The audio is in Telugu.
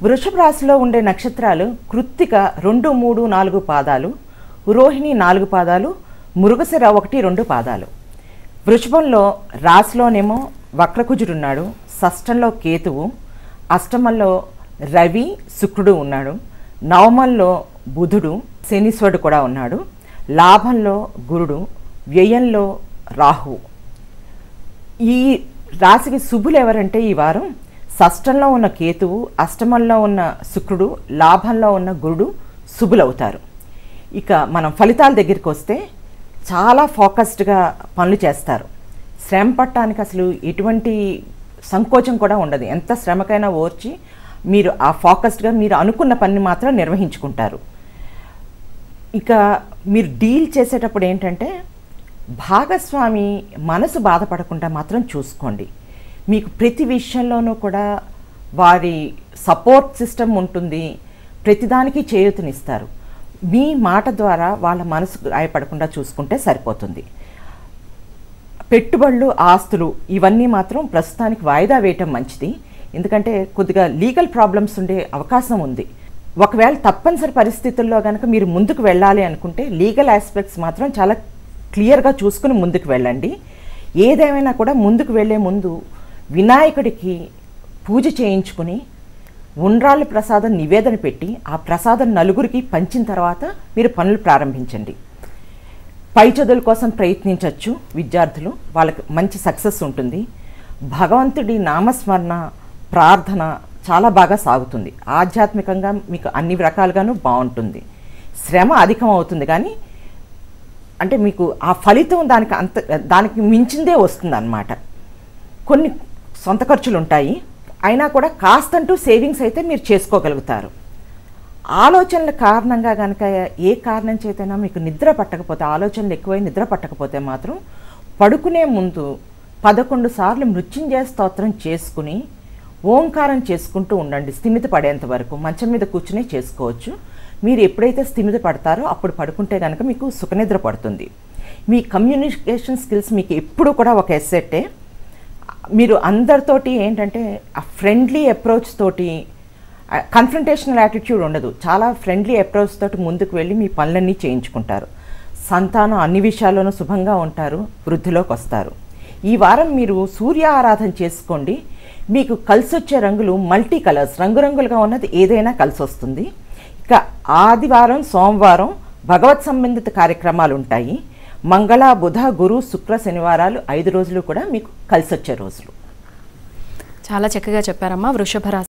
వృషభ రాశిలో ఉండే నక్షత్రాలు కృత్తిక రెండు మూడు నాలుగు పాదాలు రోహిణి నాలుగు పాదాలు మృగశిర ఒకటి రెండు పాదాలు వృషభంలో రాశిలోనేమో వక్రకుజుడున్నాడు షష్టంలో కేతువు అష్టమంలో రవి శుక్రుడు ఉన్నాడు నవమంలో బుధుడు శనీశ్వరుడు కూడా ఉన్నాడు లాభంలో గురుడు వ్యయంలో రాహువు ఈ రాశికి శుభులు ఎవరంటే ఈ వారం షష్టంలో ఉన్న కేతువు అష్టమంలో ఉన్న శుక్రుడు లాభంలో ఉన్న గురుడు శుభులవుతారు ఇక మనం ఫలితాల దగ్గరికి వస్తే చాలా ఫోకస్డ్గా పనులు చేస్తారు శ్రమ పట్టడానికి అసలు ఎటువంటి సంకోచం కూడా ఉండదు ఎంత శ్రమకైనా ఓర్చి మీరు ఆ ఫోకస్డ్గా మీరు అనుకున్న పని మాత్రం నిర్వహించుకుంటారు ఇక మీరు డీల్ చేసేటప్పుడు ఏంటంటే భాగస్వామి మనసు బాధపడకుండా మాత్రం చూసుకోండి మీకు ప్రతి విషయంలోనూ కూడా వారి సపోర్ట్ సిస్టమ్ ఉంటుంది ప్రతిదానికి చేయూతనిస్తారు మీ మాట ద్వారా వాళ్ళ మనసు గాయపడకుండా చూసుకుంటే సరిపోతుంది పెట్టుబడులు ఆస్తులు ఇవన్నీ మాత్రం ప్రస్తుతానికి వాయిదా వేయటం మంచిది ఎందుకంటే కొద్దిగా లీగల్ ప్రాబ్లమ్స్ ఉండే అవకాశం ఉంది ఒకవేళ తప్పనిసరి పరిస్థితుల్లో కనుక మీరు ముందుకు వెళ్ళాలి అనుకుంటే లీగల్ ఆస్పెక్ట్స్ మాత్రం చాలా క్లియర్గా చూసుకుని ముందుకు వెళ్ళండి ఏదేమైనా కూడా ముందుకు వెళ్ళే ముందు వినాయకుడికి పూజ చేయించుకుని ఉండ్రాళ్ళ ప్రసాదం నివేదన పెట్టి ఆ ప్రసాదం నలుగురికి పంచిన తర్వాత మీరు పనులు ప్రారంభించండి పై చదువుల కోసం ప్రయత్నించవచ్చు విద్యార్థులు వాళ్ళకి మంచి సక్సెస్ ఉంటుంది భగవంతుడి నామస్మరణ ప్రార్థన చాలా బాగా సాగుతుంది ఆధ్యాత్మికంగా మీకు అన్ని రకాలుగాను బాగుంటుంది శ్రమ అధికం అవుతుంది కానీ అంటే మీకు ఆ ఫలితం దానికి అంత దానికి మించిందే వస్తుంది అన్నమాట కొన్ని సొంత ఖర్చులు ఉంటాయి అయినా కూడా కాస్తంటూ సేవింగ్స్ అయితే మీరు చేసుకోగలుగుతారు ఆలోచనల కారణంగా కనుక ఏ కారణం చేతైనా మీకు నిద్ర పట్టకపోతే ఆలోచనలు ఎక్కువై నిద్ర పట్టకపోతే మాత్రం పడుకునే ముందు పదకొండు సార్లు మృత్యుంజయ స్తోత్రం చేసుకుని ఓంకారం చేసుకుంటూ ఉండండి స్థిమిత పడేంత వరకు మంచం మీద కూర్చునే చేసుకోవచ్చు మీరు ఎప్పుడైతే స్థిమిత పడతారో అప్పుడు పడుకుంటే కనుక మీకు సుఖనిద్ర పడుతుంది మీ కమ్యూనికేషన్ స్కిల్స్ మీకు ఎప్పుడు కూడా ఒక ఎస్సెట్టే మీరు అందరితోటి ఏంటంటే ఆ ఫ్రెండ్లీ అప్రోచ్ తోటి కన్ఫ్రంటేషనల్ యాటిట్యూడ్ ఉండదు చాలా ఫ్రెండ్లీ అప్రోచ్ తోటి ముందుకు వెళ్ళి మీ పనులన్నీ చేయించుకుంటారు సంతానం అన్ని విషయాల్లోనూ శుభంగా ఉంటారు వృద్ధిలోకి వస్తారు ఈ వారం మీరు సూర్య ఆరాధన చేసుకోండి మీకు కలిసి వచ్చే రంగులు మల్టీ కలర్స్ రంగురంగులుగా ఉన్నది ఏదైనా కలిసి వస్తుంది ఇక ఆదివారం సోమవారం భగవత్ సంబంధిత కార్యక్రమాలు ఉంటాయి మంగళ బుధ గురు శుక్ర శనివారాలు ఐదు రోజులు కూడా మీకు కలిసి వచ్చే రోజులు చాలా చక్కగా చెప్పారమ్మా వృషభ రాశి